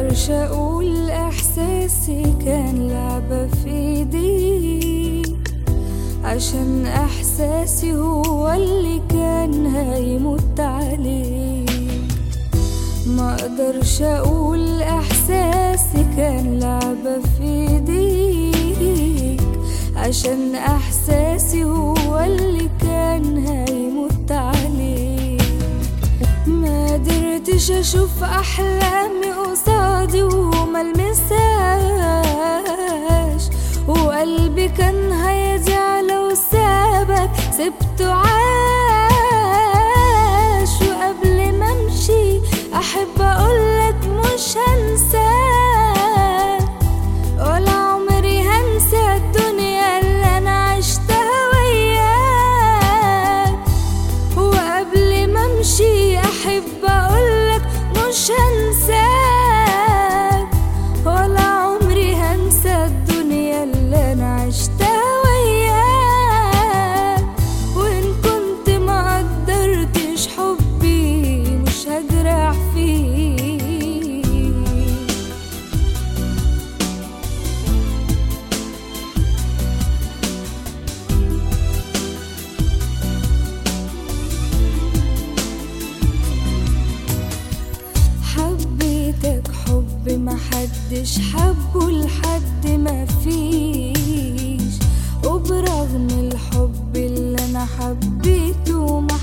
مقدرش اقول احساسي كان لعبة في ايدي عشان احساسي هو اللي كان هيموت عليك مقدرش اقول احساسي كان لعبة في ايديك عشان احساسي هو اللي كان هيموت عليك ما قدرتش اشوف احلامي قصادي وما المساش وقلبي كان هيضيع لو سابك سبته عاش وقبل ما امشي احب اقولك مش هنساك ولا عمري هنسى الدنيا اللي انا عشتها وياك وقبل ما امشي احب اقولك مش هنساك ولا عمري هنسى الدنيا اللي انا عشتها وياك وان كنت ما قدرتش حبي مش هجرح فيك حبيتك حب محدش حبه لحد ما فيش وبرغم الحب اللي انا حبيته ما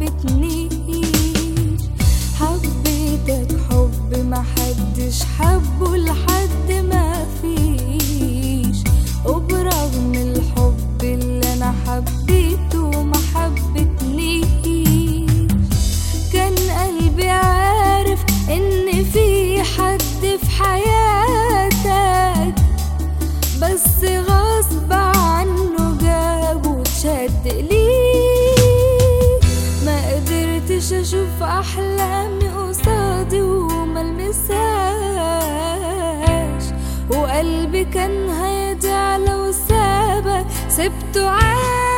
حبتنيش حبيتك حب محدش حبه لحد ما فيش وبرغم الحب اللي انا حبيته ما حبتنيش كان قلبي عارف ان في حد في حياتك بس غصب عنه جاب وتشد ليك ما قدرتش اشوف احلامي قصادي وما المساش وقلبي كان هيضيع لو سابك سبته عاش